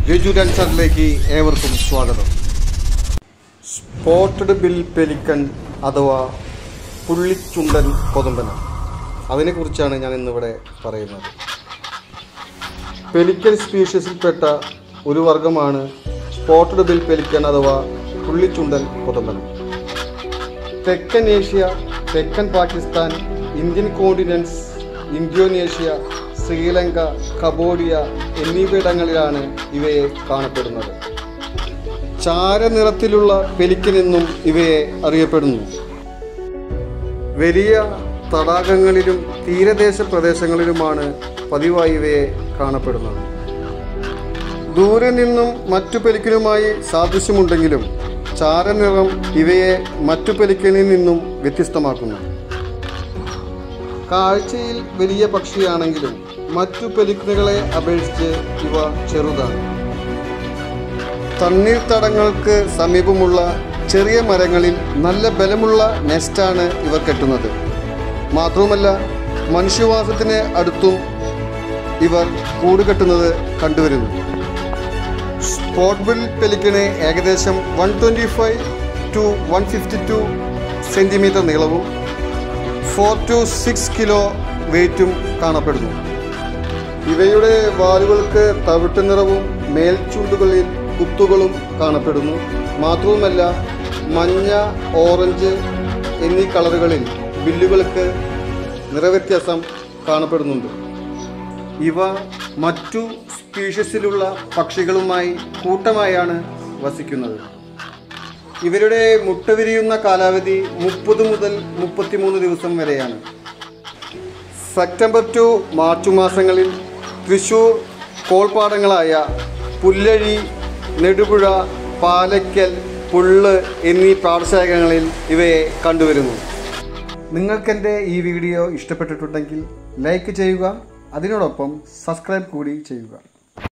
രജു ഡാൻസറിലേക്ക് ഏവർക്കും സ്വാഗതം spotted bill pelican അഥവാ പുള്ളിച്ചുണ്ടൻ കൊതമ്പന അതിനെക്കുറിച്ചാണ് ഞാൻ ഇന്നിവിടെ പറയുന്നത് പെലിക്കൻ സ്പീഷ്യസിൽപ്പെട്ട ഒരു വർഗമാണ് സ്പോട്ടഡ് ബിൽ പെലിക്കൻ അഥവാ പുള്ളിച്ചുണ്ടൻ കൊതമ്പന തെക്കൻ ഏഷ്യ തെക്കൻ Pakistan Indian continents Indonesia Sri Lanka Cambodia എന്നിവിടങ്ങളിലാണ് ഇവയെ കാണപ്പെടുന്നത് ചാരനിറത്തിലുള്ള പെലിക്കനെന്നും ഇവയെ അറിയപ്പെടുന്നു വലിയ തടാകങ്ങളിലും തീരദേശ പ്രദേശങ്ങളിലുമാണ് പതിവായി ഇവയെ കാണപ്പെടുന്നത് ദൂരെ നിന്നും മറ്റു പെലിക്കനുമായി സാദൃശ്യമുണ്ടെങ്കിലും ചാരനിറം ഇവയെ മറ്റു പെലിക്കനിൽ നിന്നും വ്യത്യസ്തമാക്കുന്നു കാഴ്ചയിൽ വലിയ പക്ഷിയാണെങ്കിലും മറ്റു പെലിക്കനുകളെ അപേക്ഷിച്ച് ഇവ ചെറുതാണ് തണ്ണീർത്തടങ്ങൾക്ക് സമീപമുള്ള ചെറിയ മരങ്ങളിൽ നല്ല ബലമുള്ള നെസ്റ്റാണ് ഇവർ കെട്ടുന്നത് മാത്രവുമല്ല മനുഷ്യവാസത്തിന് അടുത്തും ഇവർ കൂട് കെട്ടുന്നത് കണ്ടുവരുന്നു സ്പോട്ട് ബിൽ പെലിക്കന് ഏകദേശം one twenty five to one fifty two centimetre നീളവും ഫോർ ടു സിക്സ് കിലോ വെയിറ്റും കാണപ്പെടുന്നു ഇവയുടെ വാലുകൾക്ക് തവിട്ട് നിറവും മേൽചൂണ്ടുകളിൽ കുത്തുകളും കാണപ്പെടുന്നു മാത്രവുമല്ല മഞ്ഞ ഓറഞ്ച് എന്നീ കളറുകളിൽ ബില്ലുകൾക്ക് നിറവ്യത്യാസം കാണപ്പെടുന്നുണ്ട് ഇവ മറ്റു സ്പീഷ്യസിലുള്ള പക്ഷികളുമായി കൂട്ടമായാണ് വസിക്കുന്നത് ഇവരുടെ മുട്ട വിരിയുന്ന കാലാവധി മുപ്പത് മുതൽ മുപ്പത്തിമൂന്ന് ദിവസം വരെയാണ് സെപ്റ്റംബർ ടു മാർച്ച് മാസങ്ങളിൽ തൃശൂർ കോൾപ്പാടങ്ങളായ പുല്ലഴി നെടുപുഴ പാലയ്ക്കൽ പുള്ള് എന്നീ പാടശേഖരങ്ങളിൽ ഇവയെ കണ്ടുവരുന്നു നിങ്ങൾക്കെൻ്റെ ഈ വീഡിയോ ഇഷ്ടപ്പെട്ടിട്ടുണ്ടെങ്കിൽ ലൈക്ക് ചെയ്യുക അതിനോടൊപ്പം സബ്സ്ക്രൈബ് കൂടി ചെയ്യുക